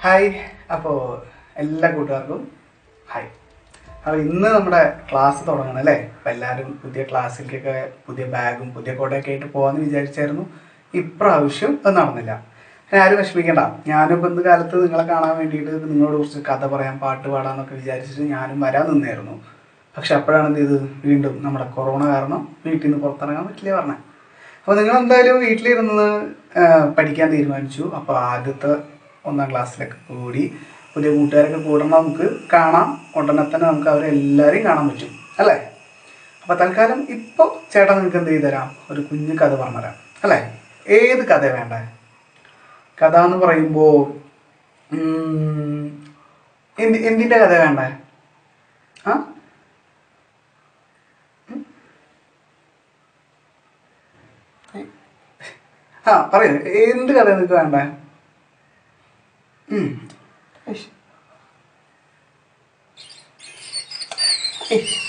Hi അപ്പോൾ എല്ലാ കൂട്ടുകാർക്കും ഹായ് അപ്പോൾ ഇന്ന് നമ്മുടെ ക്ലാസ് തുടങ്ങണം അല്ലേ അപ്പോൾ എല്ലാവരും പുതിയ ക്ലാസ്സിലേക്കൊക്കെ പുതിയ ബാഗും പുതിയ കൊടയൊക്കെ ആയിട്ട് പോകാമെന്ന് വിചാരിച്ചായിരുന്നു ഇപ്രാവശ്യം അത് നടന്നില്ല ഞാൻ ആരും വിഷമിക്കണ്ട ഞാനിപ്പോൾ ഇന്ന് കാലത്ത് നിങ്ങളെ കാണാൻ വേണ്ടിയിട്ട് നിങ്ങളോട് കുറച്ച് കഥ പറയാൻ പാട്ട് പാടാന്നൊക്കെ വിചാരിച്ചിട്ട് ഞാനും വരാൻ നിന്നായിരുന്നു പക്ഷെ അപ്പോഴാണ് എന്ത് ചെയ്ത് വീണ്ടും നമ്മുടെ കൊറോണ കാരണം വീട്ടിൽ നിന്ന് പുറത്തിറങ്ങാൻ പറ്റില്ല പറഞ്ഞത് അപ്പോൾ നിങ്ങൾ എന്തായാലും വീട്ടിലിരുന്ന് ആ, പഠിക്കാൻ തീരുമാനിച്ചു അപ്പോൾ ആദ്യത്തെ ഒന്നാം ക്ലാസ്സിലൊക്കെ കൂടി പുതിയ കൂട്ടുകാരൊക്കെ കൂടണം നമുക്ക് കാണാം ഉടനെ തന്നെ നമുക്ക് അവരെ എല്ലാവരെയും കാണാൻ പറ്റും അല്ലേ അപ്പോൾ തൽക്കാലം ഇപ്പോൾ ചേട്ടാ നിങ്ങൾക്ക് എന്ത് ചെയ്തു തരാം ഒരു കുഞ്ഞു കഥ പറഞ്ഞുതരാം അല്ലേ ഏത് കഥ വേണ്ടേ കഥ എന്ന് പറയുമ്പോൾ എന്തി എന്തിൻ്റെ കഥ വേണ്ടേ ആ ആ പറയൂ എന്ത് കഥ നിങ്ങൾക്ക് വേണ്ടേ ഉം. ഇഷ്. ഇഷ്.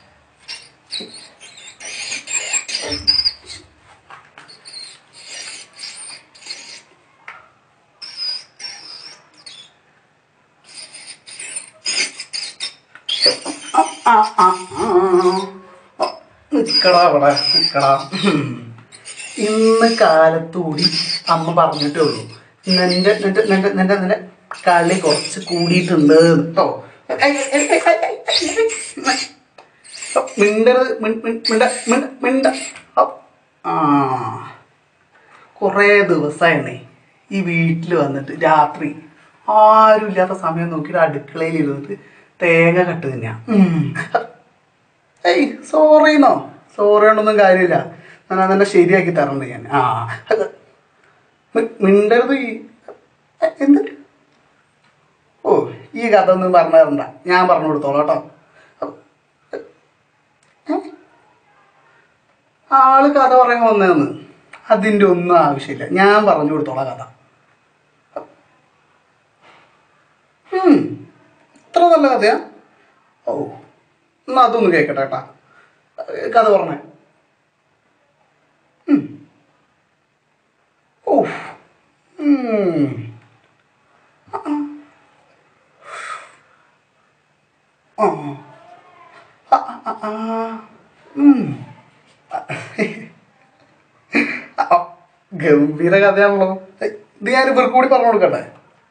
ആ, ആ, ആ, ആ. ആ, നിക്കടാ അവിടെ നിക്കടാ ഉം. ഇന്ന് കാലത്തൂടി അമ്മ പറഞ്ഞിട്ടേ ഉള്ളൂ നിന്റെ നിന്റെ നിന്റെ നിന്റെ നിന്റെ കളി കുറച്ച് കൂടിയിട്ടുണ്ട് കേട്ടോ മിണ്ടരുത് മിണ്ട മിണ്ട മിണ്ട മിണ്ട ഔ. ആ കുറേ ദിവസമായിരുന്നേ ഈ വീട്ടിൽ വന്നിട്ട് രാത്രി ആരും ഇല്ലാത്ത സമയം നോക്കിയിട്ട് അടുക്കളയിൽ ഇരുന്നിട്ട് തേങ്ങ കട്ട് തന്നെയാ ഏയ് സോറിന്നോ സോറി കൊണ്ടൊന്നും കാര്യമില്ല ഞാൻ അതെന്നെ ശരിയാക്കി തരണ്ട് ഞാൻ ആ അത് മി- മിണ്ടരുത് ഈ എ, എന്ത് ഓ ഈ കഥ ഒന്നും പറഞ്ഞു തരണ്ട ഞാൻ പറഞ്ഞു കൊടുത്തോളാം കേട്ടോ അപ്പൊ, ഏ? ആള് കഥ പറയാൻ വന്നതെന്ന് അതിൻ്റെ ഒന്നും ആവശ്യമില്ല ഞാൻ പറഞ്ഞു കൊടുത്തോളാം കഥ ഉം. ഇത്ര നല്ല കഥയാ ഓ എന്നാ അതൊന്ന് കേൾക്കട്ടെ കേട്ടാ കഥ പറഞ്ഞേ ഉം. ഓഫ്. ഉം. ആ, ആ. ആ. ആ, ആ, ആ. ഉം. ആ, ഗംഭീര കഥയാണല്ലോ ഏയ്, ഇത് ഞാൻ ഇവർക്ക് കൂടി പറഞ്ഞു കൊടുക്കട്ടെ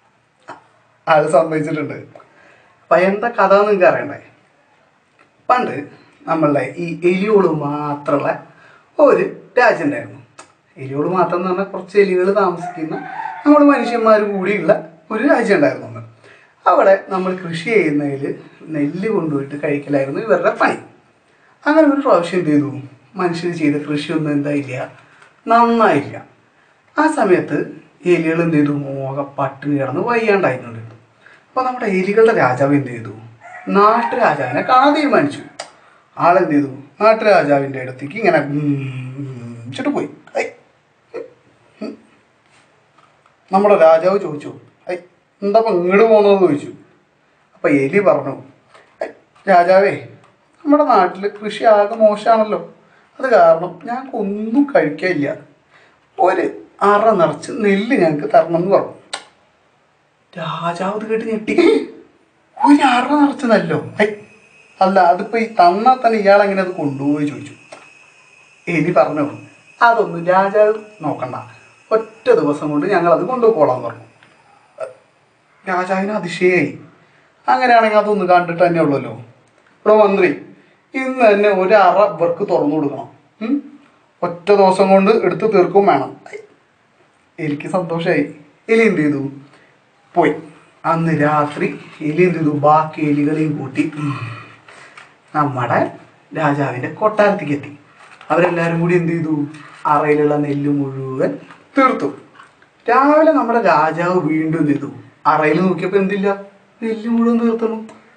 അത് സമ്മതിച്ചിട്ടുണ്ട് അപ്പൊ എന്താ കഥ എന്ന് നിങ്ങൾക്ക് അറിയണ്ടേ പണ്ട് നമ്മളുടെ ഈ എലിയോട് മാത്രമുള്ള ഒരു രാജ്യം ഉണ്ടായിരുന്നു എലിയോട് മാത്രം എന്ന് പറഞ്ഞാൽ കുറച്ച് എലികൾ താമസിക്കുന്ന നമ്മൾ മനുഷ്യന്മാർ കൂടിയുള്ള ഒരു രാജ്യം ഉണ്ടായിരുന്നു അന്ന് അവിടെ നമ്മൾ കൃഷി ചെയ്യുന്നതിൽ നെല്ല് കൊണ്ടുപോയിട്ട് കഴിക്കലായിരുന്നു ഇവരുടെ പണി അങ്ങനെ ഒരു പ്രാവശ്യം എന്ത് ചെയ്തു മനുഷ്യർ ചെയ്ത കൃഷിയൊന്നും എന്തായില്ല നന്നായില്ല ആ സമയത്ത് എലികൾ എന്ത് ചെയ്തു മോക പട്ടിണി കിടന്ന് വയ്യാണ്ടായിരുന്നുണ്ട് അപ്പോൾ നമ്മുടെ എലികളുടെ രാജാവ് എന്ത് ചെയ്തു നാട്ടുരാജാവിനെ കാണാൻ തീരുമാനിച്ചു ആളെന്ത് ചെയ്തു നാട്ടുരാജാവിൻ്റെ അടുത്തേക്ക് ഇങ്ങനെ വെച്ചിട്ട് പോയി ഐ, ഉം. നമ്മുടെ രാജാവ് ചോദിച്ചു ഐ എന്താ ഇപ്പം ഇങ്ങോട്ട് പോകുന്നത് ചോദിച്ചു അപ്പം എലി പറഞ്ഞു "ഐ, രാജാവേ നമ്മുടെ നാട്ടിൽ കൃഷി ആകെ മോശമാണല്ലോ അത് കാരണം ഞങ്ങൾക്ക് ഒന്നും കഴിക്കാനില്ല ഒരു അറ നിറച്ച് നെല്ല് ഞങ്ങൾക്ക് തരണം എന്ന് പറഞ്ഞു രാജാവ് ഇത് കേട്ട് ഞെട്ടി ഒരു അറ നിറച്ച് നല്ലോ ഐ അല്ല അതിപ്പോ ഈ തന്നാൽ തന്നെ ഇയാൾ എങ്ങനെ അത് കൊണ്ടുപോയി ചോദിച്ചു എലി പറഞ്ഞു അതൊന്നും രാജാവ് നോക്കണ്ട ഒറ്റ ദിവസം കൊണ്ട് ഞങ്ങൾ അത് കൊണ്ടുപോയിക്കോളാം പറഞ്ഞു രാജാവിന് അതിശയായി അങ്ങനെയാണെങ്കിൽ അതൊന്ന് കണ്ടിട്ട് തന്നെ ഉള്ളല്ലോ ഇവിടെ മന്ത്രി ഇന്ന് തന്നെ ഒരു അറ ഇവർക്ക് തുറന്നു കൊടുക്കണം ഉം? ഒറ്റ ദിവസം കൊണ്ട് എടുത്ത് തീർക്കും വേണം ഐ, എനിക്ക് സന്തോഷമായി എലി എന്ത് ചെയ്തു പോയി അന്ന് രാത്രി എലി എന്ത് ചെയ്തു ബാക്കി എലികളെയും കൂട്ടി ഉം, നമ്മുടെ രാജാവിൻ്റെ കൊട്ടാരത്തേക്ക് എത്തി അവരെല്ലാവരും കൂടി എന്ത് ചെയ്തു അറയിലുള്ള നെല്ല് മുഴുവൻ തീർത്തു രാവിലെ നമ്മുടെ രാജാവ് വീണ്ടും എന്ത് ചെയ്തു അറയിൽ നോക്കിയപ്പോൾ എന്തില്ല നെല്ല് മുഴുവൻ തീർത്തണം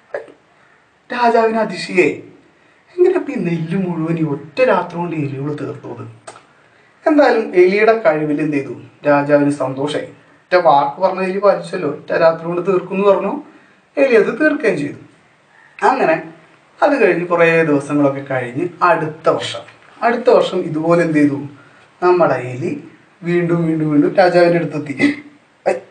രാജാവിന് അതിശയായി എങ്ങനെ ഇപ്പം ഈ നെല്ല് മുഴുവൻ ഈ ഒറ്റ രാത്രി കൊണ്ട് എലികൾ തീർത്തത് എന്തായാലും എലിയുടെ കഴിവിൽ എന്ത് ചെയ്തു രാജാവിന് സന്തോഷമായി ഒറ്റ വാക്ക് പറഞ്ഞ എലി പാലിച്ചല്ലോ ഒറ്റ രാത്രി കൊണ്ട് തീർക്കും എന്ന് പറഞ്ഞു എലി അത് തീർക്കുകയും ചെയ്തു അങ്ങനെ അത് കഴിഞ്ഞ് കുറേ ദിവസങ്ങളൊക്കെ കഴിഞ്ഞ് അടുത്ത വർഷം അടുത്ത വർഷം ഇതുപോലെ എന്ത് ചെയ്തു നമ്മുടെ എലി വീണ്ടും വീണ്ടും വീണ്ടും രാജാവിൻ്റെ അടുത്തെത്തി ഐ,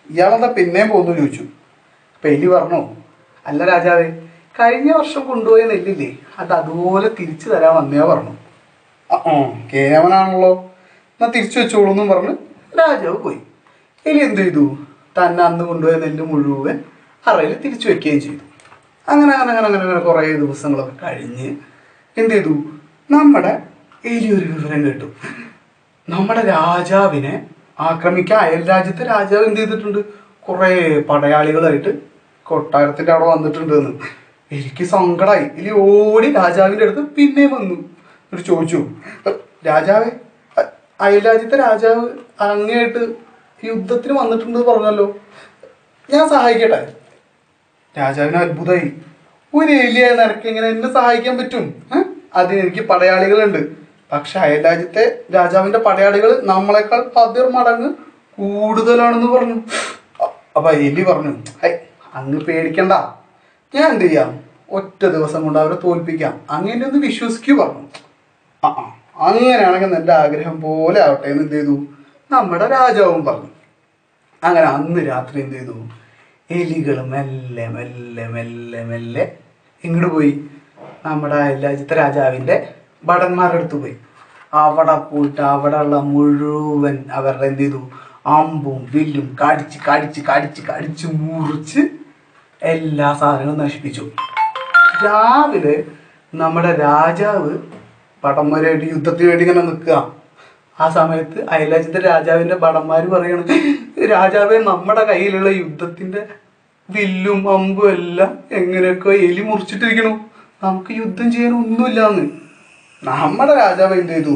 ഇയാളെന്താ പിന്നെയും പോന്നു ചോദിച്ചു അപ്പം എലി പറഞ്ഞു അല്ല രാജാവേ കഴിഞ്ഞ വർഷം കൊണ്ടുപോയ നെല്ലില്ലേ അത് അതുപോലെ തിരിച്ചു തരാൻ വന്നേ പറഞ്ഞു ആ ആ, കേവനാണല്ലോ എന്നാ തിരിച്ചു വെച്ചോളൂ എന്നും പറഞ്ഞ് രാജാവ് പോയി എലി എന്ത് ചെയ്തു തന്നെ അന്ന് കൊണ്ടുപോയ നെല്ല് മുഴുവൻ അറയിൽ തിരിച്ചു വെക്കുകയും ചെയ്തു അങ്ങനെ അങ്ങനെ അങ്ങനെ അങ്ങനെ അങ്ങനെ കുറേ ദിവസങ്ങളൊക്കെ കഴിഞ്ഞ് എന്ത് ചെയ്തു നമ്മുടെ എലി ഒരു വിവരം കേട്ടു നമ്മുടെ രാജാവിനെ ആക്രമിക്കാൻ അയൽ രാജ്യത്തെ രാജാവ് എന്ത് ചെയ്തിട്ടുണ്ട് കുറേ പടയാളികളായിട്ട് കൊട്ടാരത്തിന്റെ അവിടെ വന്നിട്ടുണ്ട് എന്ന് എനിക്ക് സങ്കടമായി എലി ഓടി രാജാവിന്റെ അടുത്ത് പിന്നെയും വന്നു എന്നിട്ട് ചോദിച്ചു രാജാവേ അ- അയൽ രാജ്യത്തെ രാജാവ് അങ്ങേയായിട്ട് യുദ്ധത്തിന് വന്നിട്ടുണ്ട് എന്ന് പറഞ്ഞല്ലോ ഞാൻ സഹായിക്കട്ടെ രാജാവിന് അത്ഭുതമായി ഒരു എലിയ നിനക്ക് എങ്ങനെ എന്നെ സഹായിക്കാൻ പറ്റും ഏ? അതിന് എനിക്ക് പടയാളികളുണ്ട് പക്ഷെ അയൽ രാജ്യത്തെ രാജാവിന്റെ പടയാളികൾ നമ്മളെക്കാൾ പതിർ മടങ്ങ് കൂടുതലാണെന്ന് പറഞ്ഞു അ- അപ്പൊ എലി പറഞ്ഞു ഹൈ അങ്ങ് പേടിക്കണ്ട ഞാൻ എന്ത് ചെയ്യാം ഒറ്റ ദിവസം കൊണ്ട് അവരെ തോൽപ്പിക്കാം അങ്ങനെ ഒന്ന് വിശ്വസിക്കൂ പറഞ്ഞു ആ ആ, അങ്ങനെയാണെങ്കിൽ എൻ്റെ ആഗ്രഹം പോലെ ആവട്ടെ എന്ന് എന്ത് ചെയ്തു നമ്മുടെ രാജാവും പറഞ്ഞു അങ്ങനെ അന്ന് രാത്രി എന്ത് ചെയ്തു എലികൾ മെല്ലെ മെല്ലെ മെല്ലെ മെല്ലെ ഇങ്ങോട്ട് പോയി നമ്മുടെ രാജ്യത്തെ രാജാവിൻ്റെ ഭടന്മാരുടെ അടുത്ത് പോയി അവിടെ പോയിട്ട് അവിടെ ഉള്ള മുഴുവൻ അവരുടെ എന്ത് ചെയ്തു അമ്പും വില്ലും കടിച്ച് കടിച്ച് കടിച്ച് കടിച്ച് മുറിച്ച് എല്ലാ സാധനങ്ങളും നശിപ്പിച്ചു രാവിലെ നമ്മുടെ രാജാവ് ഭടന്മാരായിട്ട് യുദ്ധത്തിന് വേണ്ടി ഇങ്ങനെ നിൽക്കുക ആ സമയത്ത് അയൽരാജ്യത്തെ രാജാവിന്റെ ഭടന്മാര് പറയണത് രാജാവെ നമ്മുടെ കയ്യിലുള്ള യുദ്ധത്തിന്റെ വില്ലും അമ്പും എല്ലാം എങ്ങനെയൊക്കെ എലി മുറിച്ചിട്ടിരിക്കണു നമുക്ക് യുദ്ധം ചെയ്യാൻ ഒന്നുമില്ലാന്ന് നമ്മുടെ രാജാവ് എന്ത് ചെയ്തു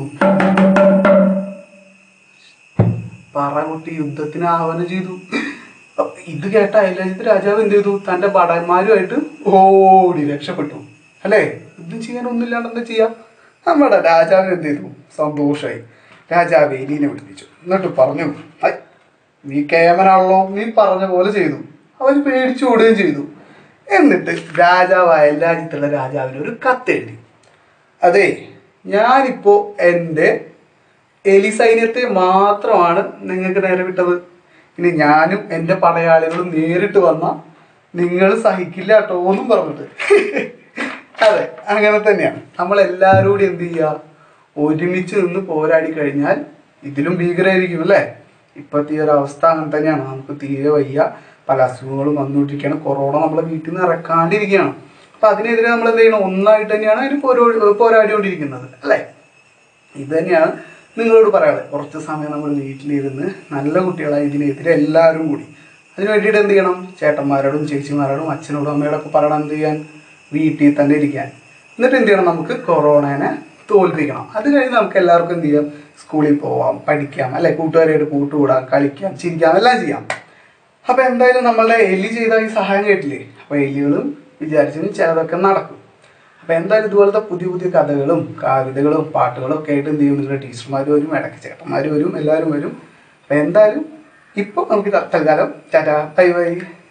പറകുട്ടി യുദ്ധത്തിന് ആഹ്വാനം ചെയ്തു അപ്പൊ ഇത് കേട്ട അയൽരാജ്യത്തെ രാജാവ് എന്ത് ചെയ്തു തന്റെ ഭടന്മാരുമായിട്ട് ഓടി രക്ഷപ്പെട്ടു അല്ലേ യുദ്ധം ചെയ്യാൻ ഒന്നുമില്ലാണ്ട് എന്താ ചെയ്യാം നമ്മുടെ രാജാവിന് എന്ത് ചെയ്തു സന്തോഷമായി രാജാവ് എലീനെ വിളിപ്പിച്ചു എന്നിട്ട് പറഞ്ഞു "ഐ, നീ കേമനാണല്ലോ നീ പറഞ്ഞ പോലെ ചെയ്തു അവൻ പേടിച്ചു ഓടുകയും ചെയ്തു എന്നിട്ട് രാജാവ് അയൽരാജ്യത്തുള്ള രാജാവിന് ഒരു കത്തെഴുതി അതെ ഞാനിപ്പോ എൻ്റെ എലി സൈന്യത്തെ മാത്രമാണ് നിങ്ങൾക്ക് നേരെ വിട്ടത് ഇനി ഞാനും എൻ്റെ പടയാളികളും നേരിട്ട് വന്ന നിങ്ങൾ സഹിക്കില്ല കേട്ടോ എന്നും പറഞ്ഞിട്ട് അതെ അങ്ങനെ തന്നെയാണ് നമ്മൾ എല്ലാവരും കൂടി എന്ത് ചെയ്യുക ഒരുമിച്ച് നിന്ന് പോരാടി കഴിഞ്ഞാൽ ഇതിലും ഭീകരമായിരിക്കും അല്ലേ ഇപ്പോഴത്തെ ഈ ഒരു അവസ്ഥ അങ്ങനെ തന്നെയാണ് നമുക്ക് തീരെ വയ്യ പല അസുഖങ്ങളും വന്നുകൊണ്ടിരിക്കുകയാണ് കൊറോണ നമ്മളെ വീട്ടിൽ നിന്ന് ഇറക്കാണ്ടിരിക്കുകയാണ് അപ്പൊ അതിനെതിരെ നമ്മൾ എന്ത് ചെയ്യണം ഒന്നായിട്ട് തന്നെയാണ് അതിന് പോരോ പോരാടിക്കൊണ്ടിരിക്കുന്നത് അല്ലേ ഇത് തന്നെയാണ് നിങ്ങളോട് പറയാനുള്ളത് കുറച്ച് സമയം നമ്മൾ വീട്ടിലിരുന്ന് നല്ല കുട്ടികളായി ഇതിനെതിരെ എല്ലാവരും കൂടി അതിന് വേണ്ടിയിട്ട് എന്ത് ചെയ്യണം ചേട്ടന്മാരോടും ചേച്ചിമാരോടും അച്ഛനോടും അമ്മയോടൊക്കെ പറയണം എന്ത് ചെയ്യാൻ വീട്ടിൽ തന്നെ ഇരിക്കാൻ എന്നിട്ട് എന്ത് ചെയ്യണം നമുക്ക് കൊറോണനെ തോൽപ്പിക്കണം അത് കഴിഞ്ഞ് നമുക്ക് എല്ലാവർക്കും എന്ത് ചെയ്യാം സ്കൂളിൽ പോവാം പഠിക്കാം അല്ലെ കൂട്ടുകാരായിട്ട് കൂട്ടുകൂടാം കളിക്കാം ചിരിക്കാം എല്ലാം ചെയ്യാം അപ്പൊ എന്തായാലും നമ്മളുടെ എലി ചെയ്ത ഈ സഹായം കേട്ടില്ലേ അപ്പൊ എലികളും വിചാരിച്ചും ചിലതൊക്കെ നടക്കും അപ്പൊ എന്തായാലും ഇതുപോലത്തെ പുതിയ പുതിയ കഥകളും കവിതകളും പാട്ടുകളും ഒക്കെ ആയിട്ട് എന്ത് ചെയ്യും നിങ്ങളുടെ ടീച്ചർമാർ വരും ഇടയ്ക്ക് ചേട്ടന്മാർ വരും എല്ലാവരും വരും അപ്പൊ എന്തായാലും ഇപ്പൊ നമുക്ക് ത- തൽക്കാലം ടാറ്റാ ബൈ ബൈ